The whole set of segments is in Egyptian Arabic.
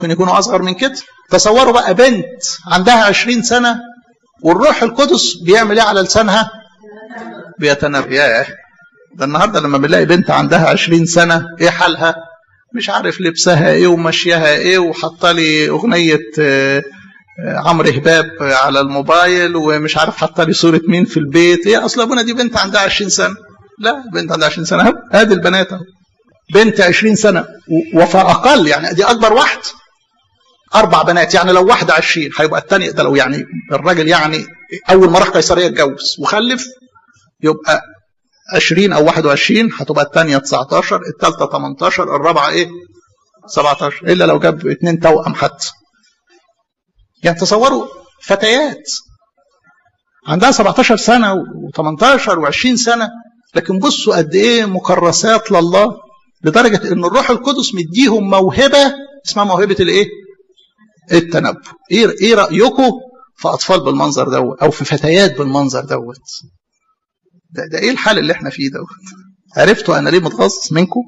ممكن يكونوا اصغر من كده تصوروا بقى بنت عندها عشرين سنة والروح القدس بيعمل ايه على لسانها بيتنبأ ياه ده النهارده لما بنلاقي بنت عندها عشرين سنة ايه حالها مش عارف لبسها ايه ومشيها ايه وحاطه لي اغنيه عمرو هباب على الموبايل ومش عارف حاطه لي صوره مين في البيت ايه اصل ابونا دي بنت عندها 20 سنه لا بنت عندها 20 سنه ادي البنات اهو بنت 20 سنه وفاقل يعني دي اكبر واحد اربع بنات يعني لو واحده 20 هيبقى الثانيه ده لو يعني الراجل يعني اول ما راح قيصريه اتجوز وخلف يبقى 20 او 21 هتبقى الثانيه 19 الثالثه 18 الرابعه ايه 17 الا لو جاب اثنين توأم حتى يعني تصوروا فتيات عندها 17 سنه و18 و20 سنه لكن بصوا قد ايه مكرسات لله لدرجه ان الروح القدس مديهم موهبه اسمها موهبه الايه؟ التنبؤ ايه ايه رايكم في اطفال بالمنظر دوت او في فتيات بالمنظر دوت ده, ده ايه الحال اللي احنا فيه دوت عرفتوا انا ليه متغاظ منكم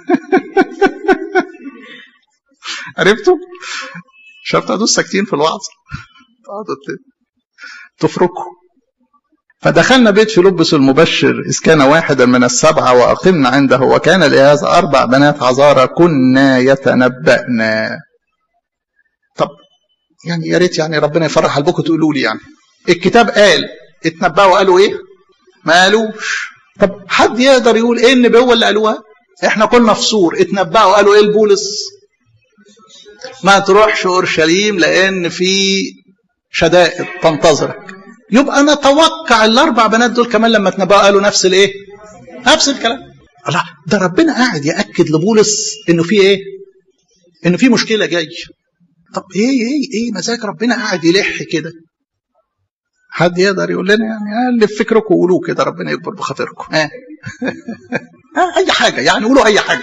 عرفتوا شفتوا تقعدوا ساكتين في الوعظ تقعدوا تفركوا فدخلنا بيت فيلبس المبشر إذ كان واحدا من السبعة وأقمنا عنده وكان لهذا أربع بنات عذارى كنا يتنبأنا طب يعني يا ريت يعني ربنا يفرح قلبكم تقولوا لي يعني الكتاب قال اتنبأوا قالوا ايه؟ ما قالوش طب حد يقدر يقول ايه النبوه اللي قالوها؟ احنا كنا في سور اتنبأوا قالوا ايه لبولس؟ ما تروحش اورشليم لان في شدائد تنتظرك يبقى نتوقع الاربع بنات دول كمان لما اتنبأوا قالوا نفس الايه؟ نفس الكلام الله ده ربنا قاعد ياكد لبولس انه في ايه؟ انه في مشكله جايه طب ايه ايه ايه مزاج ربنا قاعد يلح كده حد يقدر يقول لنا يعني اللي في فكركم قولوه كده ربنا يكبر بخاطركم آه. آه اي حاجه يعني قولوا اي حاجه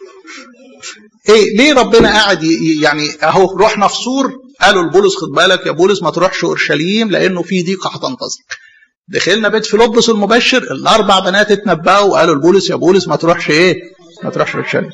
ايه ليه ربنا قاعد يعني اهو رحنا في سور قالوا لبولس خد بالك يا بولس ما تروحش اورشليم لانه في ضيقه هتنتظرك دخلنا بيت فيلبس المبشر الاربع بنات اتنبأوا وقالوا لبولس يا بولس ما تروحش ايه ما تروحش اورشليم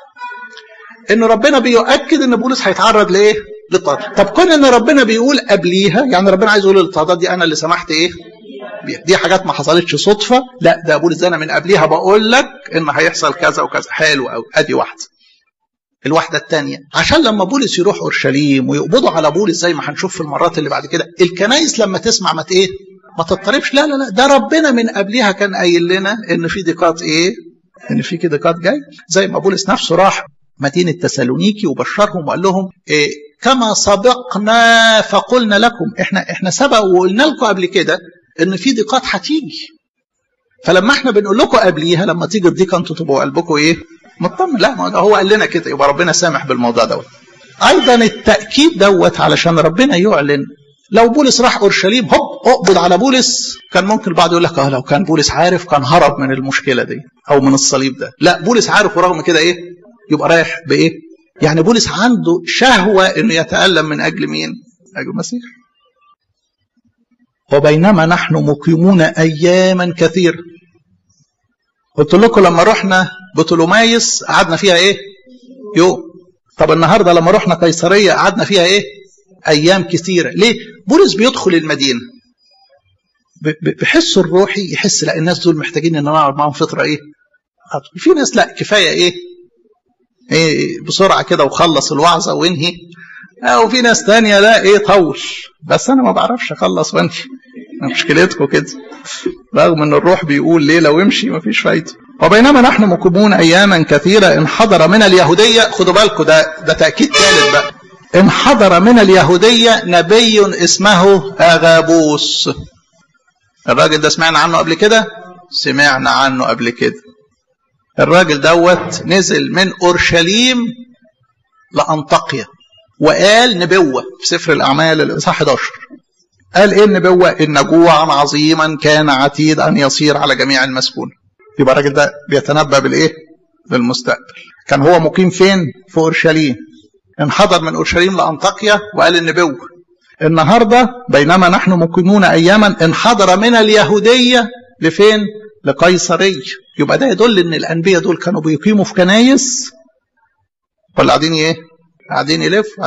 ان ربنا بيؤكد ان بولس هيتعرض لايه للطرد طب كون ان ربنا بيقول قبليها يعني ربنا عايز يقول للطردات دي انا اللي سمحت ايه بيها دي حاجات ما حصلتش صدفه لا ده بولس ده انا من قبليها بقول لك ان هيحصل كذا وكذا حلو قوي ادي واحده الواحدة الثانية عشان لما بولس يروح أورشليم ويقبضوا على بولس زي ما هنشوف في المرات اللي بعد كده الكنايس لما تسمع ما إيه ما تضطربش لا لا لا ده ربنا من قبلها كان قايل لنا إن في ضيقات إيه إن في كده ضيقات جاي زي ما بولس نفسه راح مدينة تسالونيكي وبشرهم وقال لهم إيه كما سبقنا فقلنا لكم احنا احنا سبق وقلنا لكم قبل كده ان في ضيقات هتيجي فلما احنا بنقول لكم قبليها لما تيجي الضيقه انتوا تبقوا قلبكم ايه مطمن لا ما هو قال لنا كده يبقى ربنا سامح بالموضوع دوت ايضا التاكيد دوت علشان ربنا يعلن لو بولس راح اورشليم هوب اقبض على بولس كان ممكن البعض يقول لك اه لو كان بولس عارف كان هرب من المشكله دي او من الصليب ده لا بولس عارف ورغم كده ايه يبقى رايح بايه يعني بولس عنده شهوه انه يتالم من اجل مين اجل المسيح وبينما نحن مقيمون اياما كثيره قلت لكم لما رحنا بطولومايس قعدنا فيها ايه يوم طب النهارده لما رحنا قيصريه قعدنا فيها ايه ايام كثيره ليه بولس بيدخل المدينه بحسه الروحي يحس لا الناس دول محتاجين ان انا اقعد معاهم فتره ايه في ناس لا كفايه ايه ايه بسرعه كده وخلص الوعظه وانهي او في ناس تانية لا ايه طول بس انا ما بعرفش اخلص وانهي مشكلتكم كده رغم ان الروح بيقول ليه لو امشي مفيش فايده وبينما نحن مقيمون اياما كثيره انحدر من اليهوديه خدوا بالكم ده ده تاكيد ثالث بقى انحدر من اليهوديه نبي اسمه اغابوس الراجل ده سمعنا عنه قبل كده سمعنا عنه قبل كده الراجل دوت نزل من اورشليم لانطاقيا وقال نبوه في سفر الاعمال الاصحاح 11 قال ايه النبوه ان جوعا عظيما كان عتيد ان يصير على جميع المسكون يبقى الراجل ده بيتنبأ بالايه بالمستقبل كان هو مقيم فين في اورشليم انحدر من اورشليم لانطاكيا وقال النبوه النهارده بينما نحن مقيمون اياما انحدر من اليهوديه لفين لقيصريه يبقى ده يدل ان الانبياء دول كانوا بيقيموا في كنايس ولا قاعدين ايه قاعدين يلفوا